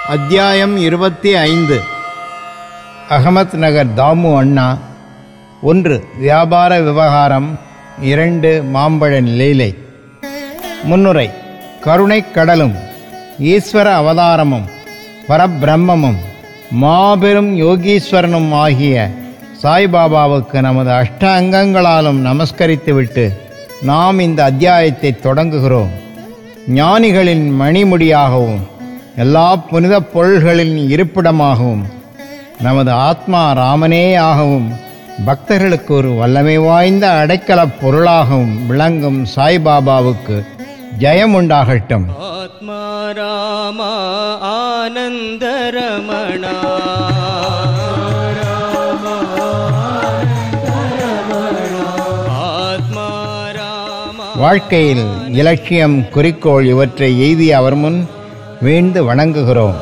அத்தியாயம் இருபத்தி ஐந்து அகமத் நகர் தாமு அண்ணா ஒன்று வியாபார விவகாரம் இரண்டு மாம்பழன் லீலை முன்னுரை கருணைக் கடலும் ஈஸ்வர அவதாரமும் பரபிரம்மமும் மாபெரும் யோகீஸ்வரனும் ஆகிய சாய்பாபாவுக்கு நமது அஷ்ட அங்கங்களாலும் நமஸ்கரித்துவிட்டு நாம் இந்த அத்தியாயத்தை தொடங்குகிறோம் ஞானிகளின் மணிமுடியாகவும் எல்லா புனித பொருள்களின் இருப்பிடமாகவும் நமது ஆத்மா ராமனேயாகவும் பக்தர்களுக்கு ஒரு வல்லமை வாய்ந்த அடைக்கலப் பொருளாகவும் விளங்கும் சாய்பாபாவுக்கு ஜெயம் உண்டாகட்டும் ஆத்மா ராமா ஆனந்தரமணா ஆத்மா ராமா வாழ்க்கையில் இலட்சியம் குறிக்கோள் இவற்றை எய்தி அவர் முன் வீழ்ந்து வணங்குகிறோம்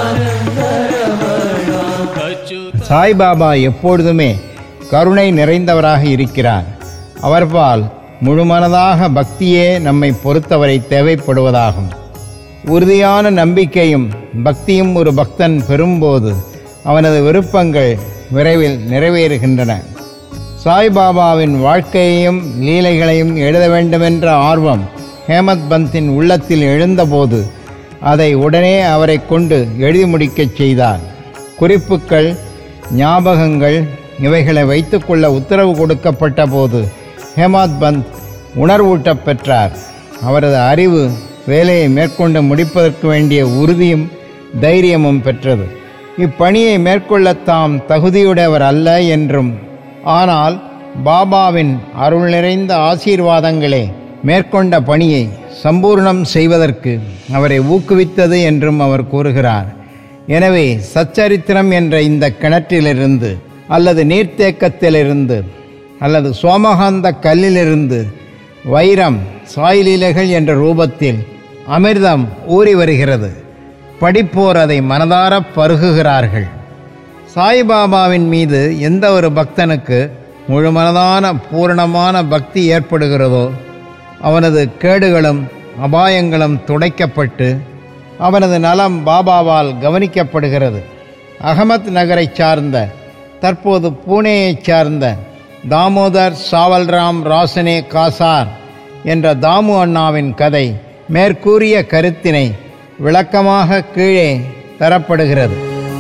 அச்சு சாய்பாபா எப்பொழுதுமே கருணை நிறைந்தவராக இருக்கிறார் அவர்பால் முழுமனதாக பக்தியே நம்மை பொறுத்தவரை தேவைப்படுவதாகும் உறுதியான நம்பிக்கையும் பக்தியும் ஒரு பக்தன் பெறும்போது அவனது விருப்பங்கள் விரைவில் நிறைவேறுகின்றன சாய்பாபாவின் வாழ்க்கையையும் லீலைகளையும் எழுத வேண்டுமென்ற ஆர்வம் ஹேமத் பந்தின் உள்ளத்தில் எழுந்தபோது அதை உடனே அவரை கொண்டு எழுதி முடிக்கச் செய்தார் குறிப்புகள் ஞாபகங்கள் இவைகளை வைத்துக்கொள்ள உத்தரவு கொடுக்கப்பட்ட போது ஹேமாத் பந்த் உணர்வூட்டப் பெற்றார் அவரது அறிவு வேலையை மேற்கொண்டு முடிப்பதற்கு வேண்டிய உறுதியும் தைரியமும் பெற்றது இப்பணியை மேற்கொள்ள தாம் தகுதியுடையவர் அல்ல என்றும் ஆனால் பாபாவின் அருள் நிறைந்த ஆசீர்வாதங்களே மேற்கொண்ட பணியை சம்பூர்ணம் செய்வதற்கு அவரை ஊக்குவித்தது என்றும் அவர் கூறுகிறார் எனவே சச்சரித்திரம் என்ற இந்த கிணற்றிலிருந்து அல்லது நீர்த்தேக்கத்திலிருந்து அல்லது சோமகாந்த கல்லிலிருந்து வைரம் சாய்லீலைகள் என்ற ரூபத்தில் அமிர்தம் ஊறி வருகிறது படிப்போர் அதை மனதார பருகுகிறார்கள் சாய்பாபாவின் மீது எந்த ஒரு பக்தனுக்கு முழுமனதான பூரணமான பக்தி ஏற்படுகிறதோ அவனது கேடுகளும் அபாயங்களும் துடைக்கப்பட்டு அவனது நலம் பாபாவால் கவனிக்கப்படுகிறது அகமத் நகரைச் சார்ந்த தற்போது பூனேயைச் சார்ந்த தாமோதர் சாவல்ராம் ராசனே காசார் என்ற தாமு அண்ணாவின் கதை மேற்கூறிய கருத்தினை விளக்கமாக கீழே தரப்படுகிறது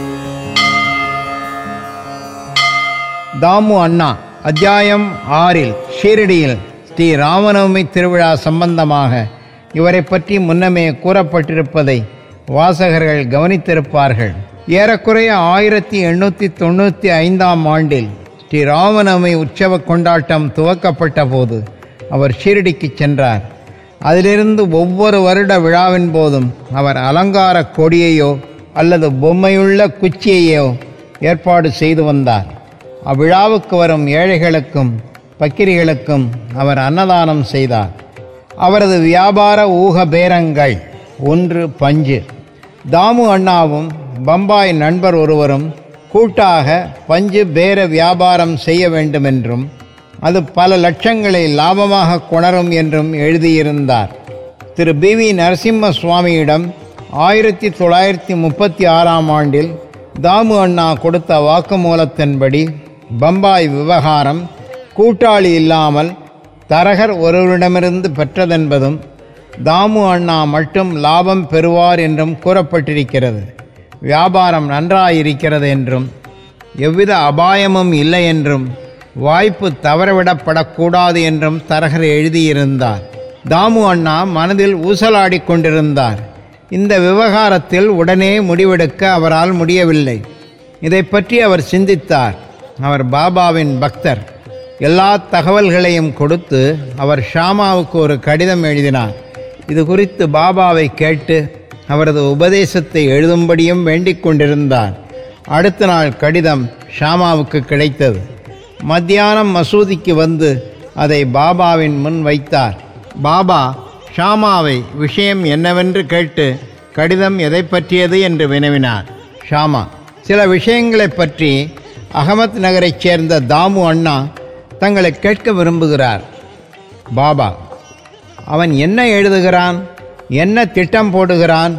தாமு அண்ணா அத்தியாயம் ஆறில் ஷீரடியில் ஸ்ரீ ராமநவமி திருவிழா சம்பந்தமாக இவரை பற்றி முன்னமே கூறப்பட்டிருப்பதை வாசகர்கள் கவனித்திருப்பார்கள் ஏறக்குறைய ஆயிரத்தி எண்ணூற்றி தொண்ணூற்றி ஐந்தாம் ஆண்டில் ஸ்ரீ ராமநவமி உற்சவ கொண்டாட்டம் துவக்கப்பட்ட போது அவர் ஷீரடிக்கு சென்றார் அதிலிருந்து ஒவ்வொரு வருட விழாவின் போதும் அவர் அலங்கார கொடியையோ அல்லது பொம்மையுள்ள குச்சியையோ ஏற்பாடு செய்து வந்தார் அவ்விழாவுக்கு வரும் ஏழைகளுக்கும் பக்கிரிகளுக்கும் அவர் அன்னதானம் செய்தார் அவரது வியாபார ஊக பேரங்கள் ஒன்று பஞ்சு தாமு அண்ணாவும் பம்பாய் நண்பர் ஒருவரும் கூட்டாக பஞ்சு பேர வியாபாரம் செய்ய வேண்டுமென்றும் அது பல லட்சங்களை லாபமாக கொணரும் என்றும் எழுதியிருந்தார் திரு பி வி நரசிம்ம சுவாமியிடம் ஆயிரத்தி தொள்ளாயிரத்தி முப்பத்தி ஆறாம் ஆண்டில் தாமு அண்ணா கொடுத்த வாக்குமூலத்தின்படி பம்பாய் விவகாரம் கூட்டாளி இல்லாமல் தரகர் ஒருவரிடமிருந்து பெற்றதென்பதும் தாமு அண்ணா மட்டும் லாபம் பெறுவார் என்றும் கூறப்பட்டிருக்கிறது வியாபாரம் நன்றாயிருக்கிறது என்றும் எவ்வித அபாயமும் இல்லை என்றும் வாய்ப்பு தவறவிடப்படக்கூடாது என்றும் தரகர் எழுதியிருந்தார் தாமு அண்ணா மனதில் ஊசலாடிக் கொண்டிருந்தார் இந்த விவகாரத்தில் உடனே முடிவெடுக்க அவரால் முடியவில்லை இதை பற்றி அவர் சிந்தித்தார் அவர் பாபாவின் பக்தர் எல்லா தகவல்களையும் கொடுத்து அவர் ஷாமாவுக்கு ஒரு கடிதம் எழுதினார் இது குறித்து பாபாவை கேட்டு அவரது உபதேசத்தை எழுதும்படியும் வேண்டிக் கொண்டிருந்தார் அடுத்த நாள் கடிதம் ஷாமாவுக்கு கிடைத்தது மத்தியானம் மசூதிக்கு வந்து அதை பாபாவின் முன் வைத்தார் பாபா ஷாமாவை விஷயம் என்னவென்று கேட்டு கடிதம் எதை பற்றியது என்று வினவினார் ஷாமா சில விஷயங்களைப் பற்றி அகமத் நகரைச் சேர்ந்த தாமு அண்ணா தங்களை கேட்க விரும்புகிறார் பாபா அவன் என்ன எழுதுகிறான் என்ன திட்டம் போடுகிறான்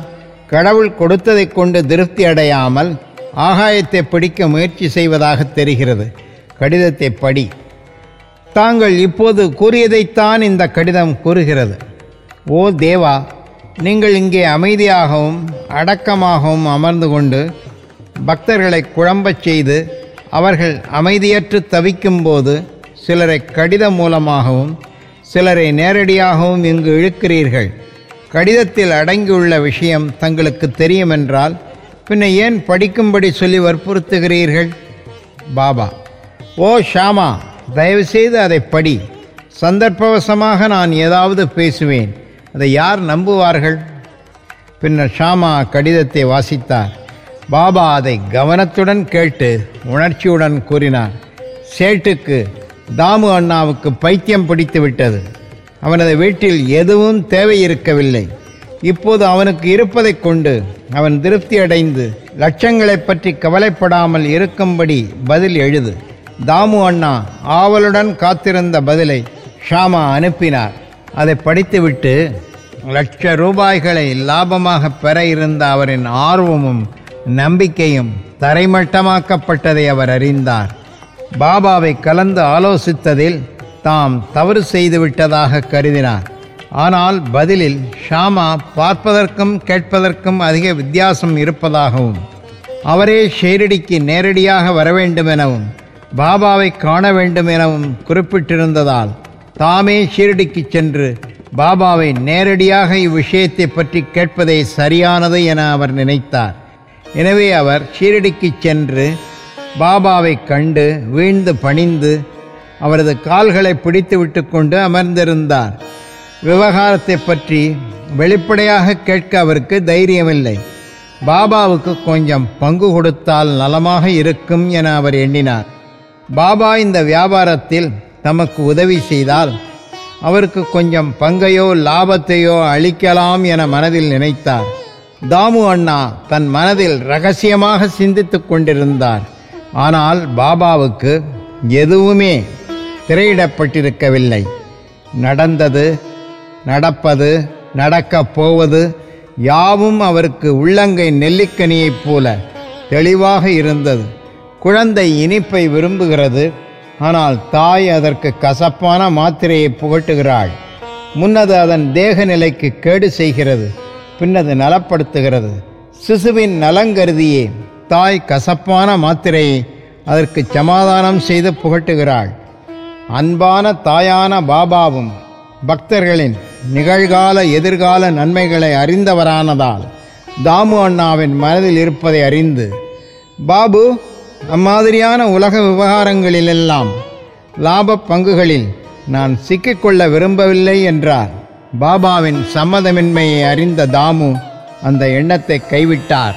கடவுள் கொடுத்ததைக் கொண்டு திருப்தி அடையாமல் ஆகாயத்தை பிடிக்க முயற்சி செய்வதாக தெரிகிறது கடிதத்தை படி தாங்கள் இப்போது கூறியதைத்தான் இந்த கடிதம் கூறுகிறது ஓ தேவா நீங்கள் இங்கே அமைதியாகவும் அடக்கமாகவும் அமர்ந்து கொண்டு பக்தர்களை குழம்பச் செய்து அவர்கள் அமைதியற்று தவிக்கும்போது சிலரை கடிதம் மூலமாகவும் சிலரை நேரடியாகவும் இங்கு இழுக்கிறீர்கள் கடிதத்தில் அடங்கியுள்ள விஷயம் தங்களுக்கு தெரியுமென்றால் பின்ன ஏன் படிக்கும்படி சொல்லி வற்புறுத்துகிறீர்கள் பாபா ஓ ஷாமா தயவுசெய்து அதை படி சந்தர்ப்பவசமாக நான் ஏதாவது பேசுவேன் அதை யார் நம்புவார்கள் பின்னர் ஷாமா கடிதத்தை வாசித்தார் பாபா அதை கவனத்துடன் கேட்டு உணர்ச்சியுடன் கூறினார் சேட்டுக்கு தாமு அண்ணாவுக்கு பைத்தியம் பிடித்து விட்டது அவனது வீட்டில் எதுவும் தேவை இருக்கவில்லை இப்போது அவனுக்கு இருப்பதைக் கொண்டு அவன் திருப்தி அடைந்து லட்சங்களைப் பற்றி கவலைப்படாமல் இருக்கும்படி பதில் எழுது தாமு அண்ணா ஆவலுடன் காத்திருந்த பதிலை ஷாமா அனுப்பினார் அதை படித்துவிட்டு லட்ச ரூபாய்களை லாபமாக பெற இருந்த அவரின் ஆர்வமும் நம்பிக்கையும் தரைமட்டமாக்கப்பட்டதை அவர் அறிந்தார் பாபாவை கலந்து ஆலோசித்ததில் தாம் தவறு செய்துவிட்டதாக கருதினார் ஆனால் பதிலில் ஷாமா பார்ப்பதற்கும் கேட்பதற்கும் அதிக வித்தியாசம் இருப்பதாகவும் அவரே ஷேரடிக்கு நேரடியாக வர வேண்டுமெனவும் பாபாவை காண வேண்டுமெனவும் குறிப்பிட்டிருந்ததால் தாமே ஷீரடிக்கு சென்று பாபாவை நேரடியாக இவ்விஷயத்தை பற்றி கேட்பதே சரியானது என அவர் நினைத்தார் எனவே அவர் ஷீரடிக்கு சென்று பாபாவை கண்டு வீழ்ந்து பணிந்து அவரது கால்களை பிடித்து விட்டு கொண்டு அமர்ந்திருந்தார் விவகாரத்தை பற்றி வெளிப்படையாக கேட்க அவருக்கு தைரியமில்லை பாபாவுக்கு கொஞ்சம் பங்கு கொடுத்தால் நலமாக இருக்கும் என அவர் எண்ணினார் பாபா இந்த வியாபாரத்தில் தமக்கு உதவி செய்தால் அவருக்கு கொஞ்சம் பங்கையோ லாபத்தையோ அளிக்கலாம் என மனதில் நினைத்தார் தாமு அண்ணா தன் மனதில் ரகசியமாக சிந்தித்துக் கொண்டிருந்தார் ஆனால் பாபாவுக்கு எதுவுமே திரையிடப்பட்டிருக்கவில்லை நடந்தது நடப்பது நடக்கப் போவது யாவும் அவருக்கு உள்ளங்கை நெல்லிக்கனியைப் போல தெளிவாக இருந்தது குழந்தை இனிப்பை விரும்புகிறது ஆனால் தாய் அதற்கு கசப்பான மாத்திரையை புகட்டுகிறாள் முன்னது அதன் தேக நிலைக்கு கேடு செய்கிறது பின்னது நலப்படுத்துகிறது சிசுவின் நலங்கருதியே தாய் கசப்பான மாத்திரையை அதற்கு சமாதானம் செய்து புகட்டுகிறாள் அன்பான தாயான பாபாவும் பக்தர்களின் நிகழ்கால எதிர்கால நன்மைகளை அறிந்தவரானதால் தாமு அண்ணாவின் மனதில் இருப்பதை அறிந்து பாபு அம்மாதிரியான உலக விவகாரங்களிலெல்லாம் லாப பங்குகளில் நான் சிக்கிக்கொள்ள விரும்பவில்லை என்றார் பாபாவின் சம்மதமின்மையை அறிந்த தாமு அந்த எண்ணத்தை கைவிட்டார்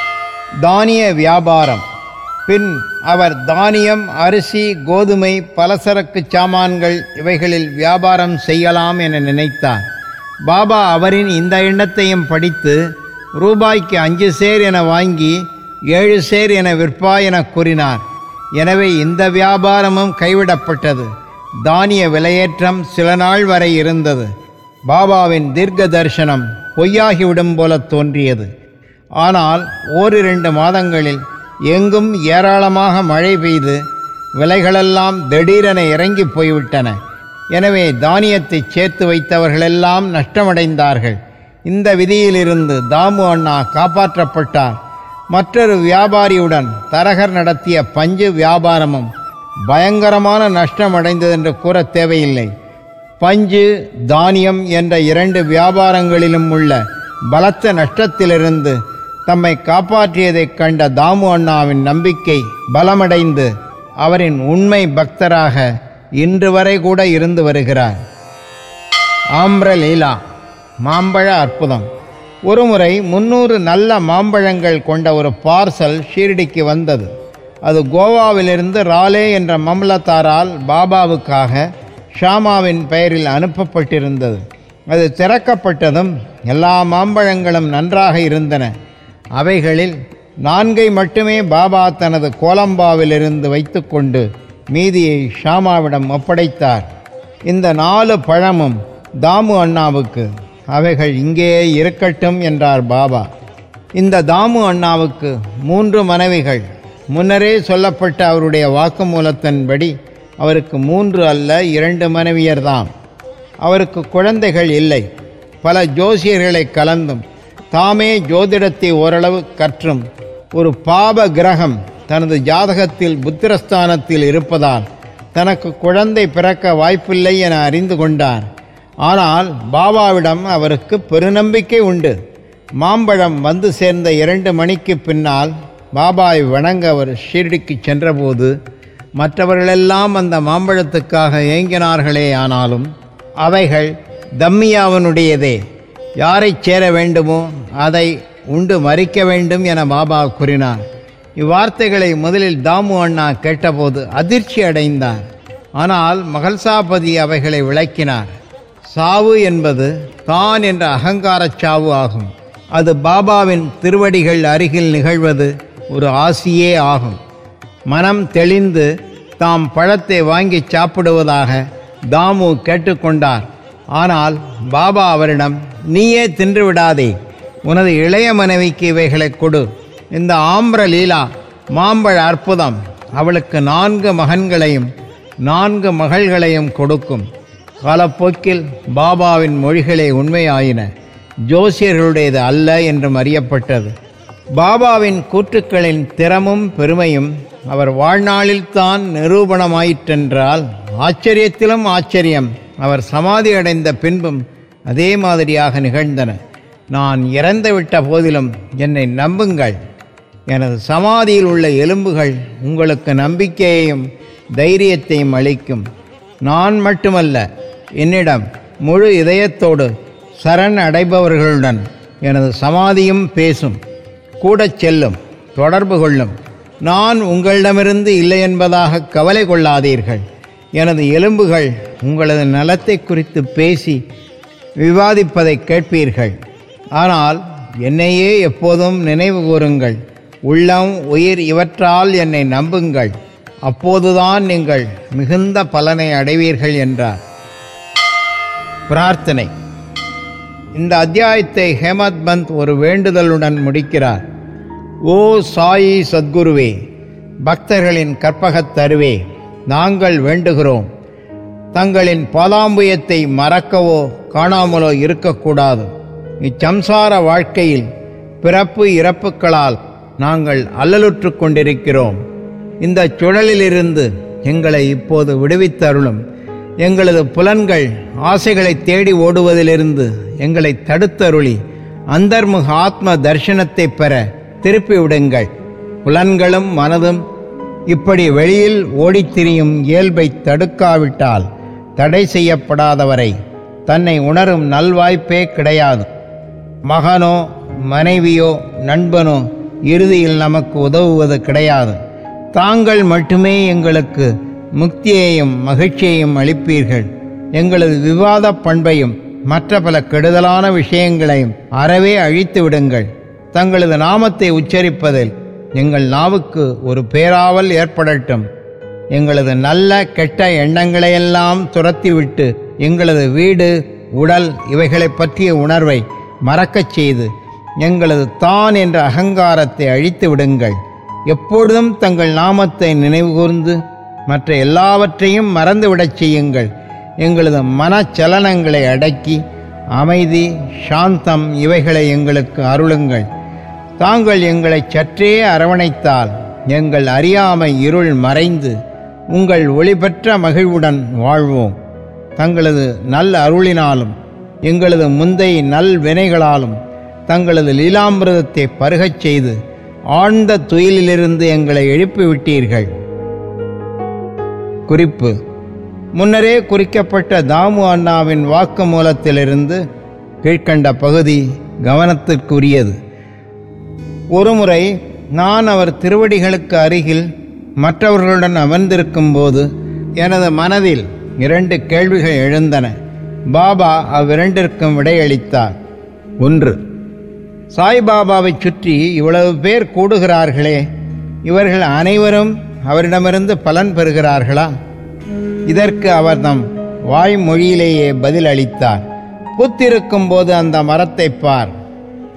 தானிய வியாபாரம் பின் அவர் தானியம் அரிசி கோதுமை பலசரக்கு சாமான்கள் இவைகளில் வியாபாரம் செய்யலாம் என நினைத்தார் பாபா அவரின் இந்த எண்ணத்தையும் படித்து ரூபாய்க்கு அஞ்சு சேர் என வாங்கி ஏழு சேர் என விற்பாய் என கூறினார் எனவே இந்த வியாபாரமும் கைவிடப்பட்டது தானிய விலையேற்றம் சில நாள் வரை இருந்தது பாபாவின் தீர்க்க தரிசனம் பொய்யாகிவிடும் போல தோன்றியது ஆனால் ஓரிரண்டு மாதங்களில் எங்கும் ஏராளமாக மழை பெய்து விலைகளெல்லாம் திடீரென இறங்கி போய்விட்டன எனவே தானியத்தை சேர்த்து வைத்தவர்களெல்லாம் நஷ்டமடைந்தார்கள் இந்த விதியிலிருந்து தாமு அண்ணா காப்பாற்றப்பட்டார் மற்றொரு வியாபாரியுடன் தரகர் நடத்திய பஞ்சு வியாபாரமும் பயங்கரமான நஷ்டமடைந்ததென்று கூற தேவையில்லை பஞ்சு தானியம் என்ற இரண்டு வியாபாரங்களிலும் உள்ள பலத்த நஷ்டத்திலிருந்து தம்மை காப்பாற்றியதைக் கண்ட தாமு அண்ணாவின் நம்பிக்கை பலமடைந்து அவரின் உண்மை பக்தராக இன்று வரை கூட இருந்து வருகிறார் ஆம்ரலீலா மாம்பழ அற்புதம் ஒருமுறை முன்னூறு நல்ல மாம்பழங்கள் கொண்ட ஒரு பார்சல் ஷீரடிக்கு வந்தது அது கோவாவிலிருந்து ராலே என்ற மம்லத்தாரால் பாபாவுக்காக ஷாமாவின் பெயரில் அனுப்பப்பட்டிருந்தது அது திறக்கப்பட்டதும் எல்லா மாம்பழங்களும் நன்றாக இருந்தன அவைகளில் நான்கை மட்டுமே பாபா தனது கோலம்பாவிலிருந்து வைத்துக்கொண்டு மீதியை ஷாமாவிடம் ஒப்படைத்தார் இந்த நாலு பழமும் தாமு அண்ணாவுக்கு அவைகள் இங்கேயே இருக்கட்டும் என்றார் பாபா இந்த தாமு அண்ணாவுக்கு மூன்று மனைவிகள் முன்னரே சொல்லப்பட்ட அவருடைய வாக்குமூலத்தின்படி அவருக்கு மூன்று அல்ல இரண்டு மனைவியர்தாம் அவருக்கு குழந்தைகள் இல்லை பல ஜோசியர்களை கலந்தும் தாமே ஜோதிடத்தை ஓரளவு கற்றும் ஒரு பாப கிரகம் தனது ஜாதகத்தில் புத்திரஸ்தானத்தில் இருப்பதால் தனக்கு குழந்தை பிறக்க வாய்ப்பில்லை என அறிந்து கொண்டார் ஆனால் பாபாவிடம் அவருக்கு பெருநம்பிக்கை உண்டு மாம்பழம் வந்து சேர்ந்த இரண்டு மணிக்கு பின்னால் பாபாவை வணங்க அவர் ஷீரடிக்கு சென்றபோது மற்றவர்களெல்லாம் அந்த மாம்பழத்துக்காக ஏங்கினார்களே ஆனாலும் அவைகள் தம்மியாவனுடையதே யாரைச் சேர வேண்டுமோ அதை உண்டு மறிக்க வேண்டும் என பாபா கூறினார் இவ்வார்த்தைகளை முதலில் தாமு அண்ணா கேட்டபோது அதிர்ச்சி அடைந்தார் ஆனால் மகள்சாபதி அவைகளை விளக்கினார் சாவு என்பது தான் என்ற அகங்காரச் சாவு ஆகும் அது பாபாவின் திருவடிகள் அருகில் நிகழ்வது ஒரு ஆசியே ஆகும் மனம் தெளிந்து தாம் பழத்தை வாங்கி சாப்பிடுவதாக தாமு கேட்டுக்கொண்டார் ஆனால் பாபா அவரிடம் நீயே தின்று விடாதே உனது இளைய மனைவிக்கு இவைகளை கொடு இந்த ஆம்பிர லீலா மாம்பழ அற்புதம் அவளுக்கு நான்கு மகன்களையும் நான்கு மகள்களையும் கொடுக்கும் காலப்போக்கில் பாபாவின் மொழிகளே உண்மையாயின ஜோசியர்களுடையது அல்ல என்றும் அறியப்பட்டது பாபாவின் கூற்றுக்களின் திறமும் பெருமையும் அவர் வாழ்நாளில்தான் நிரூபணமாயிற்றென்றால் ஆச்சரியத்திலும் ஆச்சரியம் அவர் சமாதி அடைந்த பின்பும் அதே மாதிரியாக நிகழ்ந்தன நான் இறந்துவிட்ட போதிலும் என்னை நம்புங்கள் எனது சமாதியில் உள்ள எலும்புகள் உங்களுக்கு நம்பிக்கையையும் தைரியத்தையும் அளிக்கும் நான் மட்டுமல்ல என்னிடம் முழு இதயத்தோடு சரண் அடைபவர்களுடன் எனது சமாதியும் பேசும் கூடச் செல்லும் தொடர்பு கொள்ளும் நான் உங்களிடமிருந்து இல்லை என்பதாக கவலை கொள்ளாதீர்கள் எனது எலும்புகள் உங்களது நலத்தை குறித்து பேசி விவாதிப்பதை கேட்பீர்கள் ஆனால் என்னையே எப்போதும் நினைவு கூறுங்கள் உள்ளம் உயிர் இவற்றால் என்னை நம்புங்கள் அப்போதுதான் நீங்கள் மிகுந்த பலனை அடைவீர்கள் என்றார் பிரார்த்தனை இந்த அத்தியாயத்தை ஹேமத் பந்த் ஒரு வேண்டுதலுடன் முடிக்கிறார் ஓ சாயி சத்குருவே பக்தர்களின் கற்பகத் தருவே நாங்கள் வேண்டுகிறோம் தங்களின் பாதாம்புயத்தை மறக்கவோ காணாமலோ இருக்கக்கூடாது இச்சம்சார வாழ்க்கையில் பிறப்பு இறப்புகளால் நாங்கள் அல்லலுற்று கொண்டிருக்கிறோம் இந்த சுழலிலிருந்து எங்களை இப்போது விடுவித்தருளும் எங்களது புலன்கள் ஆசைகளை தேடி ஓடுவதிலிருந்து எங்களை தடுத்தருளி அந்தர்முக ஆத்ம தர்சனத்தை பெற திருப்பி விடுங்கள் புலன்களும் மனதும் இப்படி வெளியில் ஓடித்திரியும் இயல்பை தடுக்காவிட்டால் தடை செய்யப்படாதவரை தன்னை உணரும் நல்வாய்ப்பே கிடையாது மகனோ மனைவியோ நண்பனோ இறுதியில் நமக்கு உதவுவது கிடையாது தாங்கள் மட்டுமே எங்களுக்கு முக்தியையும் மகிழ்ச்சியையும் அளிப்பீர்கள் எங்களது விவாத பண்பையும் மற்ற பல கெடுதலான விஷயங்களையும் அறவே அழித்து விடுங்கள் தங்களது நாமத்தை உச்சரிப்பதில் எங்கள் நாவுக்கு ஒரு பேராவல் ஏற்படட்டும் எங்களது நல்ல கெட்ட எண்ணங்களையெல்லாம் துரத்திவிட்டு எங்களது வீடு உடல் இவைகளைப் பற்றிய உணர்வை மறக்கச் செய்து எங்களது தான் என்ற அகங்காரத்தை அழித்து விடுங்கள் எப்பொழுதும் தங்கள் நாமத்தை நினைவுகூர்ந்து மற்ற எல்லாவற்றையும் மறந்துவிடச் செய்யுங்கள் எங்களது மனச்சலனங்களை அடக்கி அமைதி சாந்தம் இவைகளை எங்களுக்கு அருளுங்கள் தாங்கள் எங்களை சற்றே அரவணைத்தால் எங்கள் அறியாமை இருள் மறைந்து உங்கள் ஒளிபெற்ற மகிழ்வுடன் வாழ்வோம் தங்களது நல் அருளினாலும் எங்களது முந்தைய நல் வினைகளாலும் தங்களது லீலாமிரதத்தை பருகச் செய்து ஆழ்ந்த துயிலிலிருந்து எங்களை எழுப்பிவிட்டீர்கள் குறிப்பு முன்னரே குறிக்கப்பட்ட தாமு அண்ணாவின் வாக்குமூலத்திலிருந்து கீழ்க்கண்ட பகுதி கவனத்திற்குரியது ஒருமுறை நான் அவர் திருவடிகளுக்கு அருகில் மற்றவர்களுடன் அமர்ந்திருக்கும் போது எனது மனதில் இரண்டு கேள்விகள் எழுந்தன பாபா அவ்விரண்டிற்கும் விடையளித்தார் ஒன்று சாய்பாபாவைச் சுற்றி இவ்வளவு பேர் கூடுகிறார்களே இவர்கள் அனைவரும் அவரிடமிருந்து பலன் பெறுகிறார்களா இதற்கு அவர் தம் வாய்மொழியிலேயே பதில் அளித்தார் பூத்திருக்கும் போது அந்த மரத்தை பார்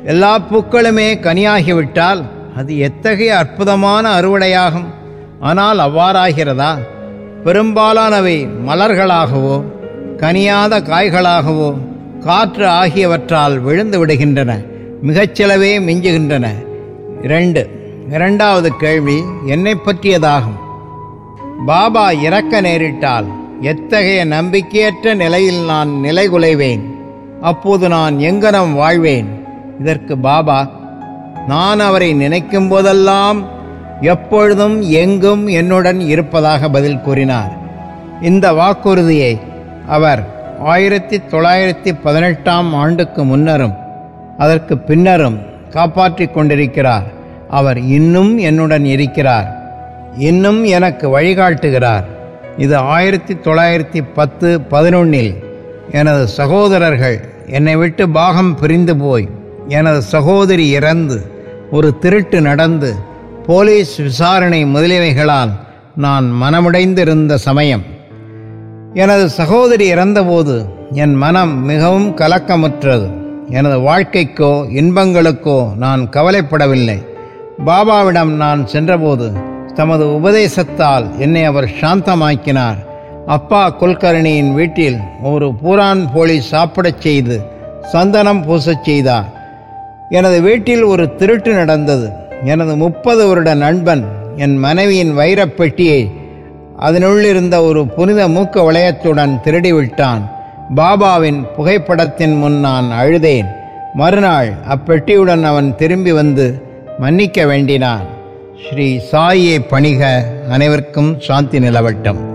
எல்லா பூக்களுமே கனியாகிவிட்டால் அது எத்தகைய அற்புதமான அறுவடையாகும் ஆனால் அவ்வாறாகிறதா பெரும்பாலானவை மலர்களாகவோ கனியாத காய்களாகவோ காற்று ஆகியவற்றால் விழுந்து விடுகின்றன மிகச்சிலவே மிஞ்சுகின்றன இரண்டு இரண்டாவது கேள்வி என்னை பற்றியதாகும் பாபா இறக்க நேரிட்டால் எத்தகைய நம்பிக்கையற்ற நிலையில் நான் நிலைகுலைவேன் அப்போது நான் எங்கனம் வாழ்வேன் இதற்கு பாபா நான் அவரை நினைக்கும் போதெல்லாம் எப்பொழுதும் எங்கும் என்னுடன் இருப்பதாக பதில் கூறினார் இந்த வாக்குறுதியை அவர் ஆயிரத்தி தொள்ளாயிரத்தி பதினெட்டாம் ஆண்டுக்கு முன்னரும் அதற்கு பின்னரும் காப்பாற்றிக் கொண்டிருக்கிறார் அவர் இன்னும் என்னுடன் இருக்கிறார் இன்னும் எனக்கு வழிகாட்டுகிறார் இது ஆயிரத்தி தொள்ளாயிரத்தி பத்து பதினொன்னில் எனது சகோதரர்கள் என்னை விட்டு பாகம் பிரிந்து போய் எனது சகோதரி இறந்து ஒரு திருட்டு நடந்து போலீஸ் விசாரணை முதலியவைகளால் நான் மனமுடைந்திருந்த சமயம் எனது சகோதரி இறந்தபோது என் மனம் மிகவும் கலக்கமுற்றது எனது வாழ்க்கைக்கோ இன்பங்களுக்கோ நான் கவலைப்படவில்லை பாபாவிடம் நான் சென்றபோது தமது உபதேசத்தால் என்னை அவர் சாந்தமாக்கினார் அப்பா குல்கர்ணியின் வீட்டில் ஒரு பூரான் போலி சாப்பிடச் செய்து சந்தனம் பூசச் செய்தார் எனது வீட்டில் ஒரு திருட்டு நடந்தது எனது முப்பது வருட நண்பன் என் மனைவியின் வைரப் பெட்டியை அதனுள்ளிருந்த ஒரு புனித மூக்க வளையத்துடன் திருடிவிட்டான் பாபாவின் புகைப்படத்தின் முன் நான் அழுதேன் மறுநாள் அப்பெட்டியுடன் அவன் திரும்பி வந்து மன்னிக்க வேண்டினான் ஸ்ரீ சாயை பணிக அனைவருக்கும் சாந்தி நிலவட்டும்